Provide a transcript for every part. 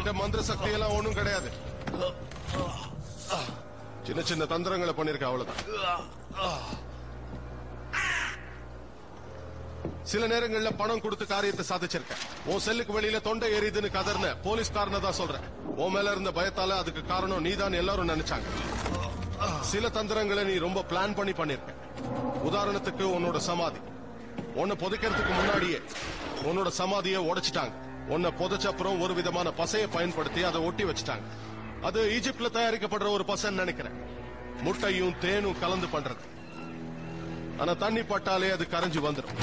என்கிட்ட மந்திர சக்தி எல்லாம் ஒண்ணும் கிடையாது சின்ன சின்ன தந்திரங்களை பண்ணிருக்க அவ்வளவுதான் சில நேரங்கள்ல பணம் கொடுத்து காரியத்தை சாதிச்சிருக்கேன் உன் செல்லுக்கு வெளியில தொண்டை எரியுதுன்னு கதர்ன போலீஸ்காரனை தான் சொல்றேன் உன் மேல இருந்த பயத்தால அதுக்கு காரணம் நீதான் எல்லாரும் நினைச்சாங்க சில தந்திரங்களை நீ ரொம்ப பிளான் பண்ணி பண்ணிருக்க உதாரணத்துக்கு உன்னோட சமாதி உன்னை புதைக்கிறதுக்கு முன்னாடியே உன்னோட சமாதியை உடைச்சிட்டாங்க உன்னை புதைச்ச அப்புறம் ஒரு விதமான பசையை பயன்படுத்தி அதை ஒட்டி வச்சுட்டாங்க அது ஈஜிப்ட்ல தயாரிக்கப்படுற ஒரு பசன்னு நினைக்கிறேன் முட்டையும் தேனும் கலந்து பண்றது ஆனா தண்ணி பட்டாலே அது கரைஞ்சு வந்துடும்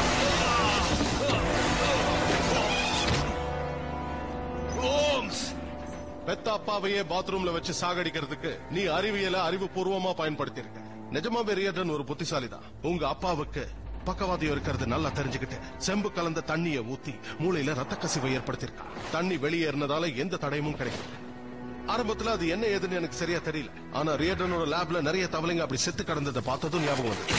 ஹோம்ஸ் பெத்த அப்பாவையே பாத்ரூம்ல வச்சு சாகடிக்கிறதுக்கு நீ அறிவியல அறிவுபூர்வமா பயன்படுத்தியிருக்க நிஜமாவே ரியர்டன் ஒரு புத்திசாலிதான் உங்க அப்பாவுக்கு பக்கவாதியம் இருக்கிறது நல்லா தெரிஞ்சுக்கிட்டு செம்பு கலந்த தண்ணிய ஊத்தி மூளையில ரத்த கசிவை ஏற்படுத்தியிருக்கா தண்ணி வெளியேறினதால எந்த தடயமும் கிடைக்கல ஆரம்பத்துல அது என்ன ஏதுன்னு எனக்கு சரியா தெரியல ஆனா ரியர்டனோட லேப்ல நிறைய தவளைங்க அப்படி செத்து கிடந்ததை பார்த்ததும் ஞாபகம் வந்து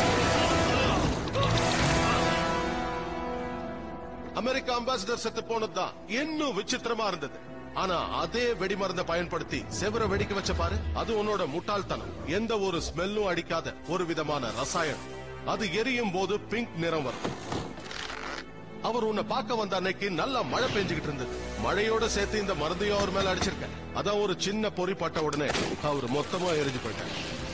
அமெரிக்க அம்பாசிடர் செத்து போனதுதான் இன்னும் விசித்திரமா இருந்தது ஆனா அதே வெடிமருந்தை பயன்படுத்தி செவர வெடிக்க வச்ச பாரு அது உன்னோட முட்டாள்தனம் எந்த ஒரு ஸ்மெல்லும் அடிக்காத ஒரு விதமான ரசாயனம் அது எரியும் போது பிங்க் நிறம் வரும் அவர் உன்னை பார்க்க வந்த அன்னைக்கு நல்லா மழை பெஞ்சுகிட்டு இருந்தது மழையோட சேர்த்து இந்த மருந்தையும் அவர் மேல அடிச்சிருக்க அதான் ஒரு சின்ன பொறி பட்ட உடனே அவர் மொத்தமா எரிஞ்சு போயிட்டார்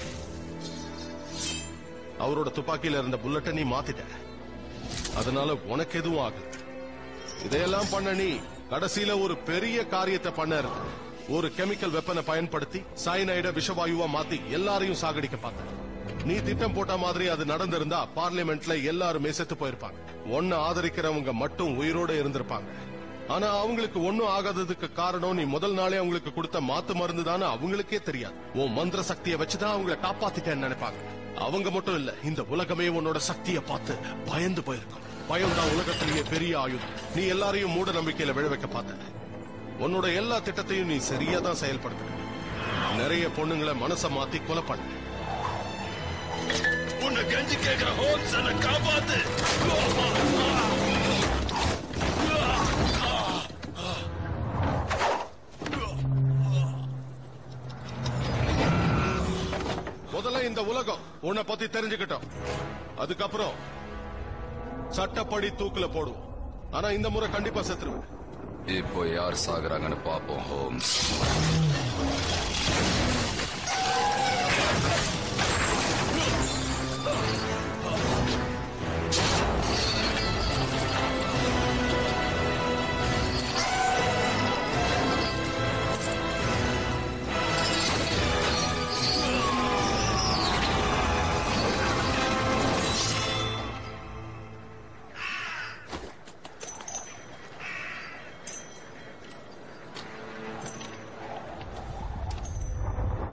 அவரோட துப்பாக்கியில இருந்த புல்லட்டை நீ மாத்திட்ட அதனால உனக்கு எதுவும் ஆகல இதையெல்லாம் பண்ண நீ கடைசியில ஒரு பெரிய காரியத்தை பண்ண இருக்க. ஒரு கெமிக்கல் வெப்பனை பயன்படுத்தி சைனைட விஷவாயுவா மாத்தி எல்லாரையும் சாகடிக்க பார்த்த நீ திட்டம் போட்ட மாதிரி அது நடந்திருந்தா பார்லிமெண்ட்ல எல்லாருமே செத்து போயிருப்பாங்க ஒன்னு ஆதரிக்கிறவங்க மட்டும் உயிரோட இருந்திருப்பாங்க ஆனா அவங்களுக்கு ஒண்ணும் ஆகாததுக்கு காரணம் நீ முதல் நாளே அவங்களுக்கு கொடுத்த மாத்து மருந்து தானே அவங்களுக்கே தெரியாது உன் மந்திர சக்தியை வச்சுதான் அவங்கள காப்பாத்திட்டேன்னு நினைப்பாங்க அவங்க மட்டும் இல்ல இந்த உலகமே உன்னோட சக்தியை பார்த்து பயந்து போயிருக்கும் பயம் தான் உலகத்திலேயே பெரிய ஆயுதம் நீ எல்லாரையும் மூட நம்பிக்கையில விழ வைக்க பார்த்த உன்னோட எல்லா திட்டத்தையும் நீ சரியா தான் செயல்படுத்த நிறைய பொண்ணுங்களை மனச மாத்தி கொலை பண்ண உன்னை கஞ்சி கேட்கிற ஹோம்ஸ் என்ன காப்பாத்து முதல்ல இந்த உலகம் உன்னை பத்தி தெரிஞ்சுக்கிட்டோம் அதுக்கப்புறம் சட்டப்படி தூக்குல போடுவோம் ஆனா இந்த முறை கண்டிப்பா செத்துருவேன் இப்போ யார் சாகுறாங்கன்னு பாப்போம் ஹோம்ஸ்